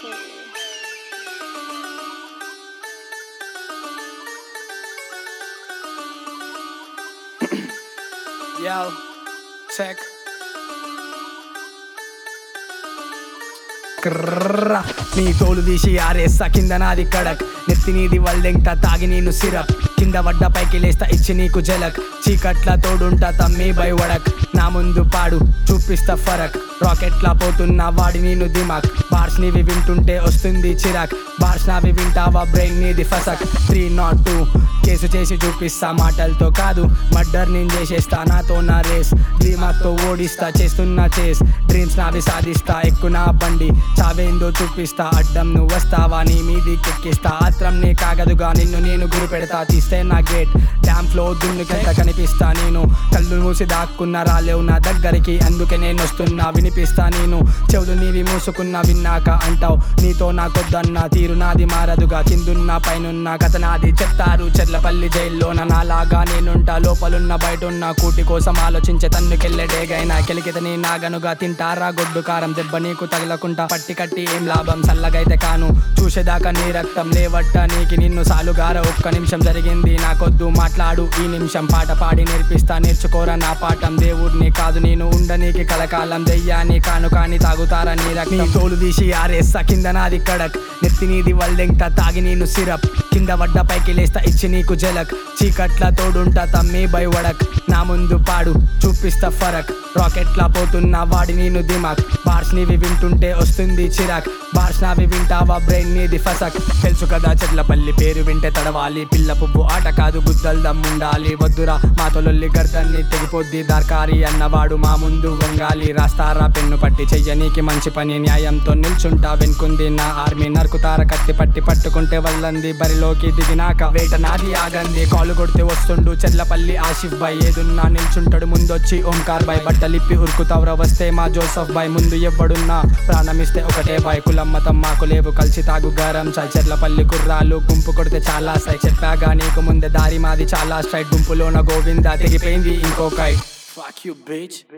Yo, check. క్రర్ర. నీ తోలు తీసి ఆరేస్తా కింద నాది కడక్ నెత్తి నీది వల్దెంట తాగి నేను సిరప్ కింద వడ్డ పైకి లేస్తా ఇచ్చి నీకు జలక్ చీకట్ల తోడుంటా తమ్మి బై వడక్ నా ముందు పాడు చూపిస్తా ఫరక్ రాకెట్లా పోతున్నా వాడి నేను దిమాక్ బార్స్ నీవి వింటుంటే వస్తుంది చిరాక్ బార్స్ నావి వింటావా బ్రెయిన్ నీది ఫసక్ త్రీ నాట్ టూ కేసు చేసి చూపిస్తా మాటలతో కాదు మర్డర్ నేను చేసేస్తా నాతో నా రేస్ తో ఓడిస్తా చేస్తున్నా చేస్ డ్రీమ్స్ నావి సాధిస్తా ఎక్కు నా బండి చావేందో చూపిస్తా అడ్డం నువ్వు వస్తావా నీ మీది కెక్కిస్తా ఆత్రం నీ కాగదుగా నిన్ను నేను గురి పెడతా తీస్తే నా గేట్ డ్యామ్ ఫ్లో దున్నుకెంత కనిపిస్తా నేను కళ్ళు మూసి దాక్కున్న రాలేవు నా దగ్గరికి అందుకే నేను వస్తున్నా వినిపిస్తా నేను చెవులు నీవి మూసుకున్నా విన్నాక అంటావు నీతో నాకొద్దన్న తీరు నాది మారదుగా కిందున్న పైనున్న కథ నాది చెప్తారు చెర్లపల్లి జైల్లోన నాలాగా నేనుంటా లోపలున్న బయటున్న కూటి కోసం ఆలోచించే తన్నుకెళ్ళే డేగైనా కెలికితని నాగనుగా తింటారా గొడ్డు కారం దెబ్బ నీకు తగలకుంటా పట్టి కట్టి ఏం లాభం చల్లగైతే కాను చూసేదాకా నీ రక్తం లేవట్ట నీకి నిన్ను సాలుగార ఒక్క నిమిషం జరిగింది నాకొద్దు మాట్లాడు ఈ నిమిషం పాట పాడి నేర్పిస్తా నేర్చుకోరా నా పాఠం దేవుడిని కాదు నేను ఉండనీకి కలకాలం దెయ్యాన్ని కాను కాని తాగుతారా నీ రక్తం నీ తోలు తీసి ఆరేస్తా కింద నాది కడక్ నెత్తి నీది వల్దెంట తాగి నేను సిరప్ కింద వడ్డ పైకి లేస్తా ఇచ్చి నీకు జలక్ చీకట్ల తోడుంటా తమ్మి బై వడక్ నా ముందు పాడు చూపిస్తా ఫరక్ రాకెట్లా పోతున్నా వాడి నేను దిమాక్ బార్స్ నీవి వింటుంటే వస్తుంది చిరాక్ బార్స్ నావి వింటావా బ్రెయిన్ నీది ఫసక్ తెలుసు కదా చెట్లపల్లి పేరు వింటే తడవాలి పిల్ల పువ్వు ఆట కాదు గుద్దల్ దమ్ముండాలి వద్దురా మా తొలొల్లి గర్దన్ని తెగిపోద్ది దార్కారి అన్నవాడు మా ముందు వంగాలి రాస్తారా పెన్ను పట్టి చెయ్యనీకి మంచి పని న్యాయంతో నిల్చుంటా వెనుకుంది నా ఆర్మీ నరుకుతార కత్తి పట్టి పట్టుకుంటే వల్లంది బరిలోకి దిగినాక వేట నాది ఆగంది కాలు కొడితే వస్తుండు చెర్లపల్లి ఆసిఫ్ బాయ్ ఏదున్నా నిల్చుంటాడు ముందొచ్చి ఓంకార్ బాయ్ బట్టలిప్పి ఉరుకుతావురా వస్తే మా జోసఫ్ బాయ్ ముందు ఎవ్వడున్నా ప్రాణమిస్తే ఒకటే బాయ్ కులం మతం మాకు లేవు కలిసి తాగు గరం చాయ్ చెర్లపల్లి కుర్రాలు గుంపు కొడితే చాలా సై చెప్పాగా నీకు ముందే దారి మాది చాలా స్ట్రైట్ గుంపులోన గోవింద తెగిపోయింది ఇంకో కై Fuck you, bitch.